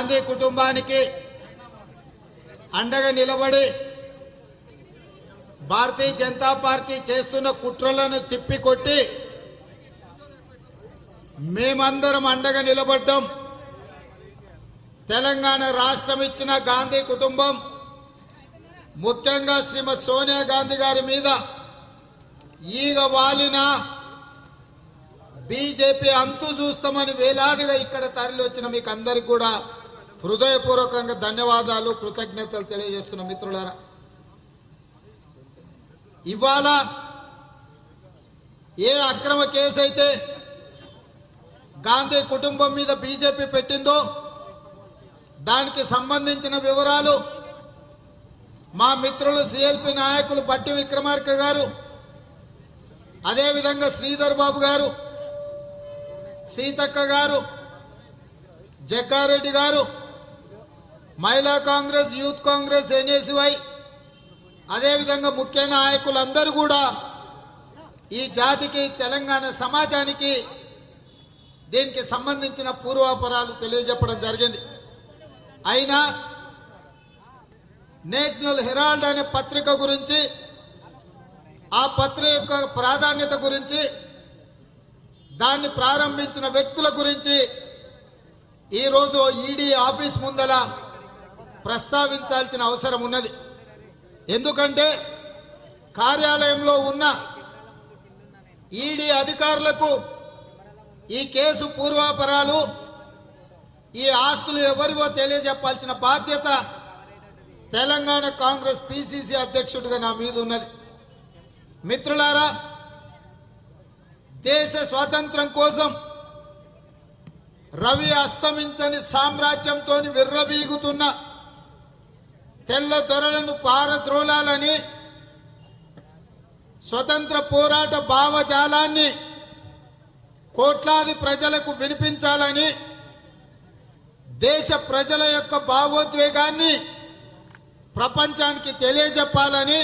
గాంధీ కుటుంబానికి అండగా నిలబడి భారతీయ జనతా పార్టీ చేస్తున్న కుట్రలను తిప్పికొట్టి మేమందరం అండగా నిలబడ్డాం తెలంగాణ రాష్ట్రం ఇచ్చిన గాంధీ కుటుంబం ముఖ్యంగా శ్రీమతి సోనియా గాంధీ గారి మీద ఈగ వాలిన బీజేపీ అంతు చూస్తామని వేలాదిగా ఇక్కడ తరలి వచ్చిన మీకు అందరికి కూడా హృదయపూర్వకంగా ధన్యవాదాలు కృతజ్ఞతలు తెలియజేస్తున్న మిత్రులారా ఇవాళ ఏ అక్రమ కేసు అయితే గాంధీ కుటుంబం మీద బీజేపీ పెట్టిందో దానికి సంబంధించిన వివరాలు మా మిత్రులు సిఎల్పి నాయకులు బట్టి విక్రమార్క గారు అదేవిధంగా శ్రీధర్ బాబు గారు సీతక్క గారు జగ్గారెడ్డి గారు మహిళా కాంగ్రెస్ యూత్ కాంగ్రెస్ ఎన్ఎస్వై అదేవిధంగా ముఖ్య నాయకులందరూ కూడా ఈ జాతికి తెలంగాణ సమాజానికి దీనికి సంబంధించిన పూర్వాపరాలు తెలియజెప్పడం జరిగింది అయినా నేషనల్ హెరాల్డ్ అనే పత్రిక గురించి ఆ పత్రిక యొక్క ప్రాధాన్యత గురించి దాన్ని ప్రారంభించిన వ్యక్తుల గురించి ఈరోజు ఈడీ ఆఫీస్ ముందల ప్రస్తావించాల్సిన అవసరం ఉన్నది ఎందుకంటే కార్యాలయంలో ఉన్న ఈడీ అధికారులకు ఈ కేసు పూర్వాపరాలు ఈ ఆస్తులు ఎవరివో తెలియజెప్పాల్సిన బాధ్యత తెలంగాణ కాంగ్రెస్ పిసిసి అధ్యక్షుడిగా నా మీద ఉన్నది మిత్రులారా దేశ స్వాతంత్రం కోసం రవి అస్తమించని సామ్రాజ్యంతో విర్రవీగుతున్న తెల్ల దొరలను పారద్రోలాలని స్వతంత్ర పోరాట భావజాలాన్ని కోట్లాది ప్రజలకు వినిపించాలని దేశ ప్రజల యొక్క భావోద్వేగాన్ని ప్రపంచానికి తెలియజెప్పాలని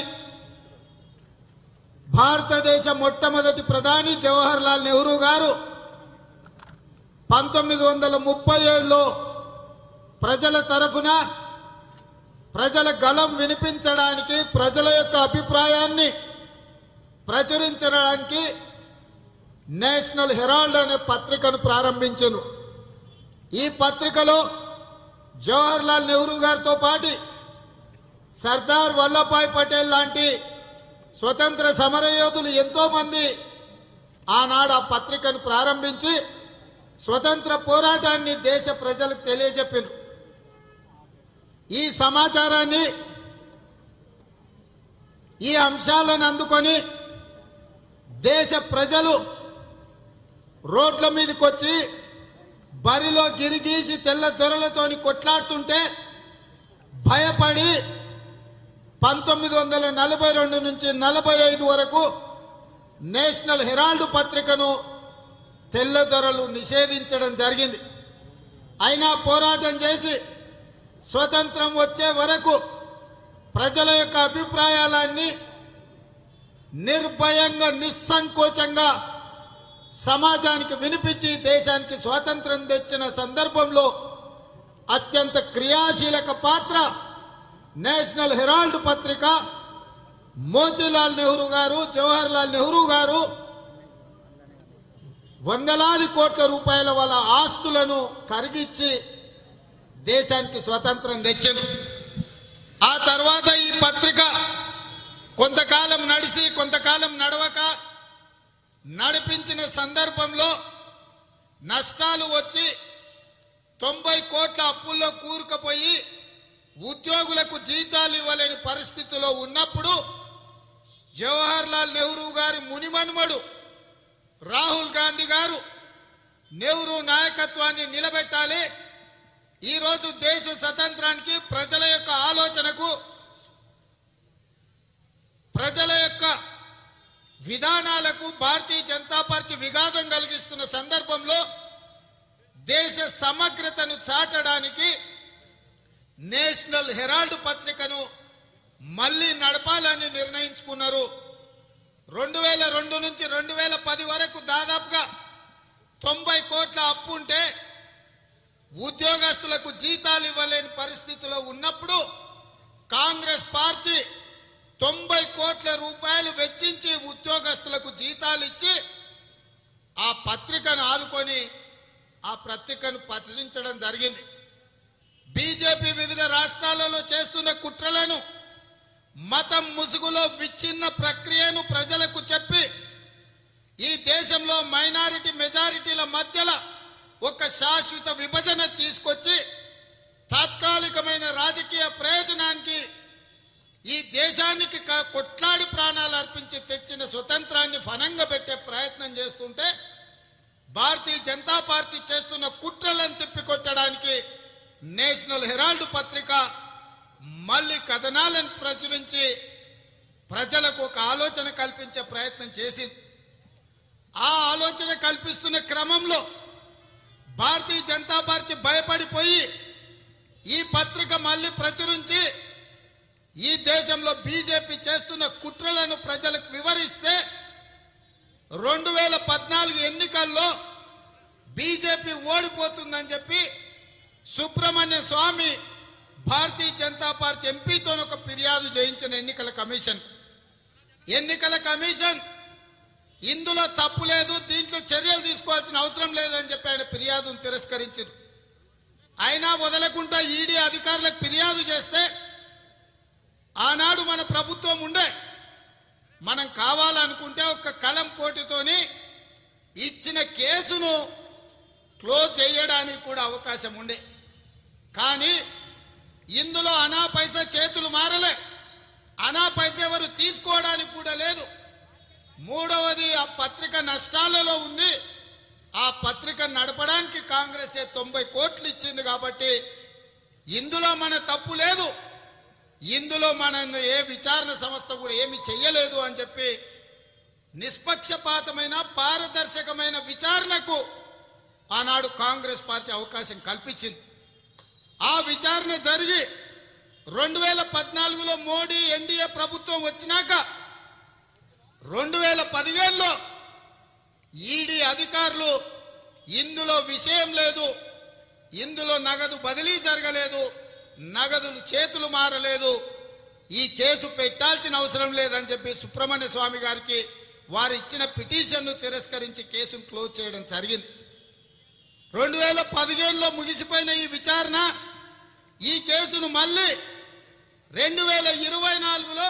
భారతదేశ మొట్టమొదటి ప్రధాని జవహర్ లాల్ నెహ్రూ గారు పంతొమ్మిది వందల ముప్పై ఏడులో ప్రజల తరఫున ప్రజల గలం వినిపించడానికి ప్రజల యొక్క అభిప్రాయాన్ని ప్రచురించడానికి నేషనల్ హెరాల్డ్ అనే పత్రికను ప్రారంభించను ఈ పత్రికలో జవహర్ లాల్ నెహ్రూ గారితో పాటు సర్దార్ వల్లభాయ్ పటేల్ లాంటి స్వతంత్ర సమరయోధులు ఎంతో మంది ఆనాడు ఆ పత్రికను ప్రారంభించి స్వతంత్ర పోరాటాన్ని దేశ ప్రజలకు తెలియజెప్పారు ఈ సమాచారాన్ని ఈ అంశాలను అందుకొని దేశ ప్రజలు రోడ్ల మీదకి వచ్చి బరిలో గిరిగీసి తెల్ల దొరలతోని కొట్లాడుతుంటే భయపడి పంతొమ్మిది వందల నలభై రెండు నుంచి నలభై ఐదు వరకు నేషనల్ హెరాల్డ్ పత్రికను తెల్లదొరలు నిషేధించడం జరిగింది అయినా పోరాటం చేసి స్వతంత్రం వచ్చే వరకు ప్రజల యొక్క అభిప్రాయాలన్నీ నిర్భయంగా నిస్సంకోచంగా సమాజానికి వినిపించి దేశానికి స్వాతంత్రం తెచ్చిన సందర్భంలో అత్యంత క్రియాశీలక పాత్ర నేషనల్ హెరాల్డ్ పత్రిక మోతీలాల్ నెహ్రూ గారు జవహర్ లాల్ నెహ్రూ గారు వందలాది కోట్ల రూపాయల వాళ్ళ ఆస్తులను కరిగిచ్చి దేశానికి స్వతంత్రం తెచ్చను ఆ తర్వాత ఈ పత్రిక కొంతకాలం నడిచి కొంతకాలం నడవక నడిపించిన సందర్భంలో నష్టాలు వచ్చి తొంభై కోట్ల అప్పుల్లో కూరుకుపోయి ఉద్యోగులకు జీతాలు ఇవ్వలేని పరిస్థితిలో ఉన్నప్పుడు జవహర్ లాల్ నెహ్రూ గారి మునిమనుమడు రాహుల్ గాంధీ గారు నెహ్రూ నాయకత్వాన్ని నిలబెట్టాలి ఈరోజు దేశ స్వతంత్రానికి ప్రజల యొక్క ఆలోచనకు ప్రజల యొక్క విధానాలకు భారతీయ జనతా పార్టీ విఘాతం కలిగిస్తున్న సందర్భంలో దేశ సమగ్రతను చాటడానికి నేషనల్ హెరాల్డ్ పత్రికను మళ్ళీ నడపాలని నిర్ణయించుకున్నారు రెండు వేల రెండు నుంచి రెండు వేల పది వరకు దాదాపుగా తొంభై కోట్ల అప్పు ఉంటే ఉద్యోగస్తులకు జీతాలు ఇవ్వలేని పరిస్థితిలో ఉన్నప్పుడు కాంగ్రెస్ పార్టీ తొంభై కోట్ల రూపాయలు వెచ్చించి ఉద్యోగస్తులకు జీతాలు ఇచ్చి ఆ పత్రికను ఆదుకొని ఆ పత్రికను ప్రచురించడం జరిగింది బీజేపీ వివిధ రాష్ట్రాలలో చేస్తున్న కుట్రలను మతం ముసుగులో విచ్ఛిన్న ప్రక్రియను ప్రజలకు చెప్పి ఈ దేశంలో మైనారిటీ మెజారిటీల మధ్యలో ఒక శాశ్వత విభజన తీసుకొచ్చి తాత్కాలికమైన రాజకీయ ప్రయోజనానికి ఈ దేశానికి క- కొట్లాడి ప్రాణాలు అర్పించి తెచ్చిన స్వతంత్రాన్ని ఫనంగా పెట్టే ప్రయత్నం చేస్తుంటే భారతీయ జనతా పార్టీ చేస్తున్న కుట్రలను తిప్పికొట్టడానికి నేషనల్ హెరాల్డ్ పత్రిక మళ్ళీ కథనాలను ప్రచురించి ప్రజలకు ఒక ఆలోచన కల్పించే ప్రయత్నం చేసింది ఆ ఆలోచన కల్పిస్తున్న క్రమంలో భారతీయ జనతా పార్టీ భయపడిపోయి ఈ పత్రిక మళ్ళీ ప్రచురించి ఈ దేశంలో బీజేపీ చేస్తున్న కుట్రలను ప్రజలకు వివరిస్తే రెండు వేల పద్నాలుగు ఎన్నికల్లో బీజేపీ ఓడిపోతుందని చెప్పి సుబ్రహ్మణ్య స్వామి భారతీయ జనతా పార్టీ ఎంపీతో ఒక ఫిర్యాదు చేయించిన ఎన్నికల కమిషన్ ఎన్నికల కమిషన్ ఇందులో తప్పు లేదు దీంట్లో చర్యలు తీసుకోవాల్సిన అవసరం లేదని చెప్పి ఆయన ఫిర్యాదును తిరస్కరించారు అయినా వదలకుండా ఈడీ అధికారులకు ఫిర్యాదు చేస్తే ఆనాడు మన ప్రభుత్వం ఉండే మనం కావాలనుకుంటే ఒక కలం పోటీతోని ఇచ్చిన కేసును క్లోజ్ చేయడానికి కూడా అవకాశం ఉండే కానీ ఇందులో అనా పైసా చేతులు మారలే అనా పైసా ఎవరు తీసుకోవడానికి కూడా లేదు మూడవది ఆ పత్రిక నష్టాలలో ఉంది ఆ పత్రిక నడపడానికి కాంగ్రెస్ తొంభై కోట్లు ఇచ్చింది కాబట్టి ఇందులో మన తప్పు లేదు ఇందులో మనం ఏ విచారణ సంస్థ కూడా ఏమి చెయ్యలేదు అని చెప్పి నిష్పక్షపాతమైన పారదర్శకమైన విచారణకు ఆనాడు కాంగ్రెస్ పార్టీ అవకాశం కల్పించింది ఆ విచారణ జరిగి రెండు వేల పద్నాలుగులో మోడీ ఎన్డీఏ ప్రభుత్వం వచ్చినాక రెండు వేల పదిహేనులో ఈడీ అధికారులు ఇందులో విషయం లేదు ఇందులో నగదు బదిలీ జరగలేదు నగదులు చేతులు మారలేదు ఈ కేసు పెట్టాల్సిన అవసరం లేదని చెప్పి సుబ్రహ్మణ్య స్వామి గారికి వారు ఇచ్చిన పిటిషన్ను తిరస్కరించి కేసును క్లోజ్ చేయడం జరిగింది రెండు వేల పదిహేనులో ముగిసిపోయిన ఈ విచారణ ఈ కేసును మళ్ళీ రెండు వేల ఇరవై నాలుగులో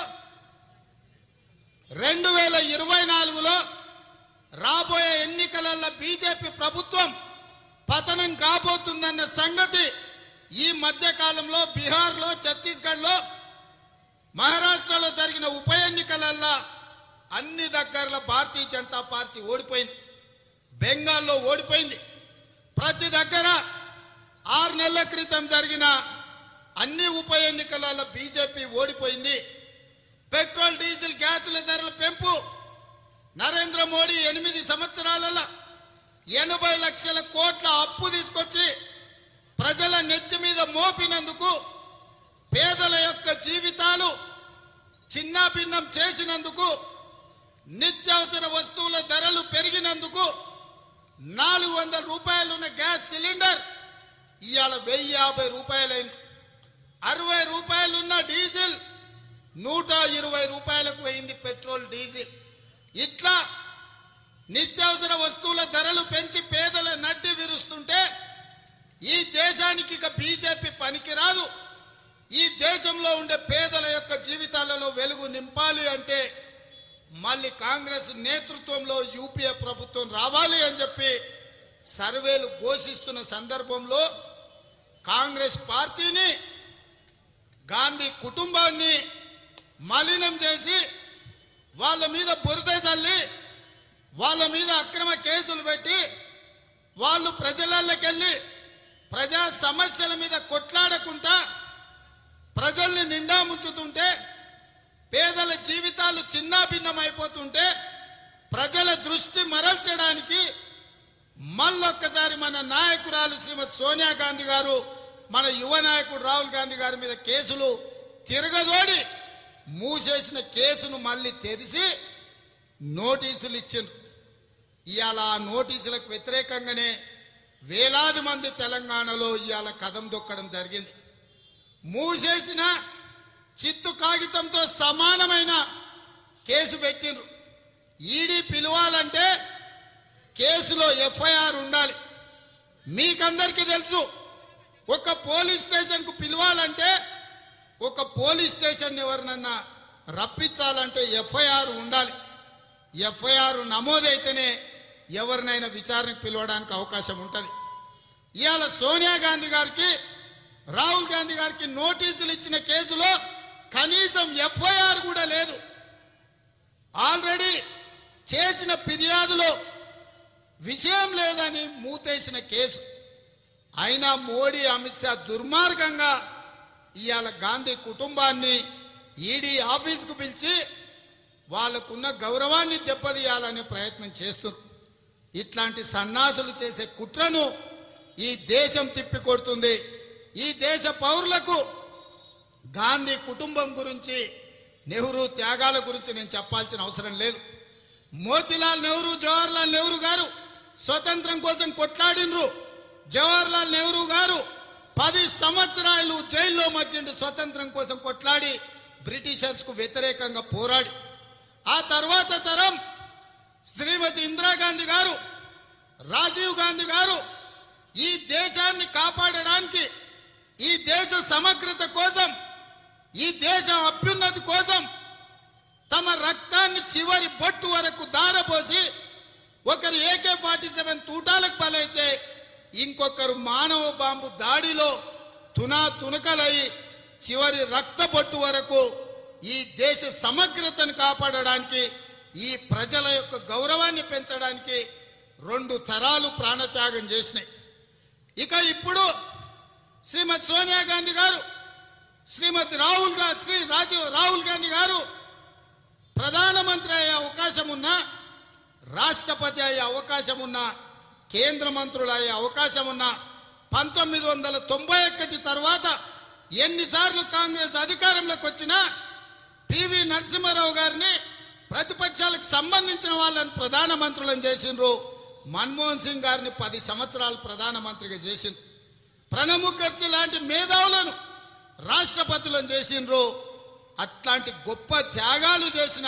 రెండు వేల ఇరవై నాలుగులో రాబోయే ఎన్నికలలో బీజేపీ ప్రభుత్వం పతనం కాబోతుందన్న సంగతి ఈ మధ్య కాలంలో బీహార్లో ఛత్తీస్గఢ్లో మహారాష్ట్రలో జరిగిన ఉప ఎన్నికలల్లో అన్ని దగ్గరలో భారతీయ జనతా పార్టీ ఓడిపోయింది బెంగాల్లో ఓడిపోయింది ప్రతి దగ్గర ఆరు నెలల క్రితం జరిగిన అన్ని ఉప ఎన్నికలలో బీజేపీ ఓడిపోయింది పెట్రోల్ డీజిల్ గ్యాసుల ధరల పెంపు నరేంద్ర మోడీ ఎనిమిది సంవత్సరాలలో ఎనభై లక్షల కోట్ల అప్పు తీసుకొచ్చి ప్రజల నెత్తి మీద మోపినందుకు పేదల యొక్క జీవితాలు చిన్నాభిన్నం చేసినందుకు నిత్యావసర వస్తువుల ధరలు పెరిగినందుకు నాలుగు వందల రూపాయలున్న గ్యాస్ సిలిండర్ ఇవాళ వెయ్యి యాభై రూపాయలైంది అరవై రూపాయలున్న డీజిల్ నూట ఇరవై రూపాయలకు పోయింది పెట్రోల్ డీజిల్ ఇట్లా నిత్యావసర వస్తువుల ధరలు పెంచి పేదల నడ్డి విరుస్తుంటే ఈ దేశానికి ఇక బీజేపీ పనికిరాదు ఈ దేశంలో ఉండే పేదల యొక్క జీవితాలలో వెలుగు నింపాలి అంటే మళ్ళీ కాంగ్రెస్ నేతృత్వంలో యూపీఏ ప్రభుత్వం రావాలి అని చెప్పి సర్వేలు ఘోషిస్తున్న సందర్భంలో కాంగ్రెస్ పార్టీని గాంధీ కుటుంబాన్ని మలినం చేసి వాళ్ళ మీద బురద చల్లి వాళ్ళ మీద అక్రమ కేసులు పెట్టి వాళ్ళు ప్రజలకి వెళ్ళి ప్రజా సమస్యల మీద కొట్లాడకుండా ప్రజల్ని నిండా ముంచుతుంటే పేదల జీవితాలు చిన్నాభిన్నమైపోతుంటే ప్రజల దృష్టి మరల్చడానికి మళ్ళొక్కసారి మన నాయకురాలు శ్రీమతి సోనియా గాంధీ గారు మన యువ నాయకుడు రాహుల్ గాంధీ గారి మీద కేసులు తిరగదోడి మూసేసిన కేసును మళ్ళీ తెరిచి నోటీసులు ఇచ్చిండ్రు ఇవాళ ఆ నోటీసులకు వ్యతిరేకంగానే వేలాది మంది తెలంగాణలో ఇవాళ కదం దొక్కడం జరిగింది మూసేసిన చిత్తు కాగితంతో సమానమైన కేసు పెట్టిండ్రు ఈడీ పిలవాలంటే కేసులో ఎఫ్ఐఆర్ ఉండాలి మీకందరికీ తెలుసు ఒక పోలీస్ స్టేషన్కు పిలవాలంటే ఒక పోలీస్ స్టేషన్ ఎవరినన్నా రప్పించాలంటే ఎఫ్ఐఆర్ ఉండాలి ఎఫ్ఐఆర్ నమోదైతేనే ఎవరినైనా విచారణకు పిలవడానికి అవకాశం ఉంటుంది ఇవాళ సోనియా గాంధీ గారికి రాహుల్ గాంధీ గారికి నోటీసులు ఇచ్చిన కేసులో కనీసం ఎఫ్ఐఆర్ కూడా లేదు ఆల్రెడీ చేసిన ఫిర్యాదులో విషయం లేదని మూతేసిన కేసు అయినా మోడీ అమిత్ షా దుర్మార్గంగా ఇవాళ గాంధీ కుటుంబాన్ని ఈడీ ఆఫీస్కు పిలిచి వాళ్ళకున్న గౌరవాన్ని దెబ్బతీయాలనే ప్రయత్నం చేస్తున్నారు ఇట్లాంటి సన్నాసులు చేసే కుట్రను ఈ దేశం తిప్పికొడుతుంది ఈ దేశ పౌరులకు గాంధీ కుటుంబం గురించి నెహ్రూ త్యాగాల గురించి నేను చెప్పాల్సిన అవసరం లేదు మోతిలాల్ నెహ్రూ జవహర్లాల్ నెహ్రూ గారు స్వతంత్రం కోసం కొట్లాడినరు జవహర్లాల్ నెహ్రూ గారు పది సంవత్సరాలు జైల్లో మధ్యండి స్వతంత్రం కోసం కొట్లాడి బ్రిటిషర్స్ కు వ్యతిరేకంగా పోరాడి ఆ తర్వాత తరం శ్రీమతి ఇందిరాగాంధీ గారు రాజీవ్ గాంధీ గారు ఈ దేశాన్ని కాపాడడానికి ఈ దేశ సమగ్రత కోసం ఈ దేశ అభ్యున్నతి కోసం తమ రక్తాన్ని చివరి బొట్టు వరకు దారపోసి ఒకరు ఏకే ఫార్టీ సెవెన్ తూటాలకు బలైతే ఇంకొకరు మానవ బాంబు దాడిలో తునా తునకలై చివరి రక్త బొట్టు వరకు ఈ దేశ సమగ్రతను కాపాడడానికి ఈ ప్రజల యొక్క గౌరవాన్ని పెంచడానికి రెండు తరాలు ప్రాణత్యాగం చేసినాయి ఇక ఇప్పుడు శ్రీమతి సోనియా గాంధీ గారు శ్రీమతి రాహుల్ గాంధీ శ్రీ రాజీవ్ రాహుల్ గాంధీ గారు ప్రధానమంత్రి అయ్యే అవకాశం ఉన్నా రాష్ట్రపతి అయ్యే అవకాశం ఉన్నా కేంద్ర మంత్రులు అయ్యే అవకాశం ఉన్నా పంతొమ్మిది వందల తొంభై ఒకటి తర్వాత ఎన్నిసార్లు కాంగ్రెస్ అధికారంలోకి వచ్చినా పివి నరసింహారావు గారిని ప్రతిపక్షాలకు సంబంధించిన వాళ్ళని ప్రధానమంత్రులను చేసిండ్రు మన్మోహన్ సింగ్ గారిని పది సంవత్సరాలు ప్రధానమంత్రిగా చేసిండ్రు ప్రణబ్ ముఖర్జీ లాంటి మేధావులను రాష్ట్రపతులను చేసిండ్రు అట్లాంటి గొప్ప త్యాగాలు చేసిన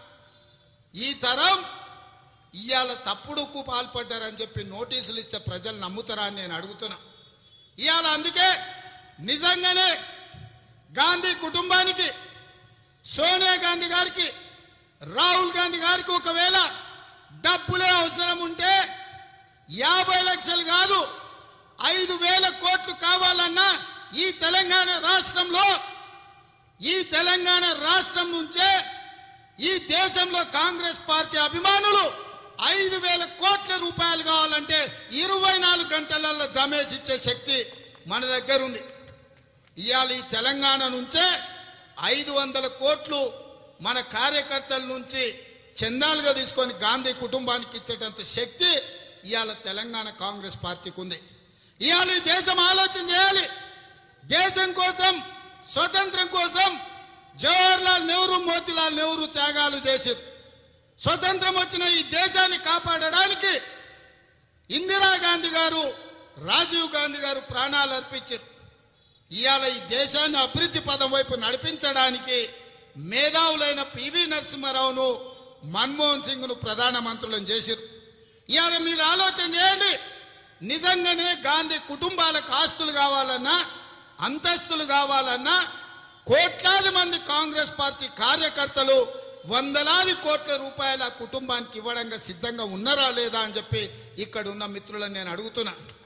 ఈ తరం ఇవాళ తప్పుడుకు పాల్పడ్డారని చెప్పి నోటీసులు ఇస్తే ప్రజలు నమ్ముతారా అని నేను అడుగుతున్నా ఇవాళ అందుకే నిజంగానే గాంధీ కుటుంబానికి సోనియా గాంధీ గారికి రాహుల్ గాంధీ గారికి ఒకవేళ డబ్బులే అవసరం ఉంటే యాభై లక్షలు కాదు ఐదు వేల కోట్లు కావాలన్నా ఈ తెలంగాణ రాష్ట్రంలో ఈ తెలంగాణ రాష్ట్రం నుంచే ఈ దేశంలో కాంగ్రెస్ పార్టీ అభిమానులు ఐదు వేల కోట్ల రూపాయలు కావాలంటే ఇరవై నాలుగు గంటలలో జమేసి ఇచ్చే శక్తి మన దగ్గర ఉంది ఇవాళ ఈ తెలంగాణ నుంచే ఐదు వందల కోట్లు మన కార్యకర్తల నుంచి చందాలుగా తీసుకొని గాంధీ కుటుంబానికి ఇచ్చేటంత శక్తి ఇవాళ తెలంగాణ కాంగ్రెస్ పార్టీకి ఉంది ఇవాళ ఈ దేశం ఆలోచన చేయాలి దేశం కోసం స్వతంత్రం కోసం జవహర్లాల్ నెహ్రూ మోతిలాల్ నెహ్రూ త్యాగాలు చేశారు స్వతంత్రం వచ్చిన ఈ దేశాన్ని కాపాడడానికి ఇందిరాగాంధీ గారు రాజీవ్ గాంధీ గారు ప్రాణాలు అర్పించారు ఇవాళ ఈ దేశాన్ని అభివృద్ధి పదం వైపు నడిపించడానికి మేధావులైన పివి నరసింహారావును మన్మోహన్ సింగ్ను ప్రధానమంత్రులను చేశారు ఇవాళ మీరు ఆలోచన చేయండి నిజంగానే గాంధీ కుటుంబాలకు ఆస్తులు కావాలన్నా అంతస్తులు కావాలన్నా కోట్లాది మంది కాంగ్రెస్ పార్టీ కార్యకర్తలు వందలాది కోట్ల రూపాయల కుటుంబానికి ఇవ్వడంగా సిద్ధంగా ఉన్నారా లేదా అని చెప్పి ఇక్కడ ఉన్న మిత్రులను నేను అడుగుతున్నా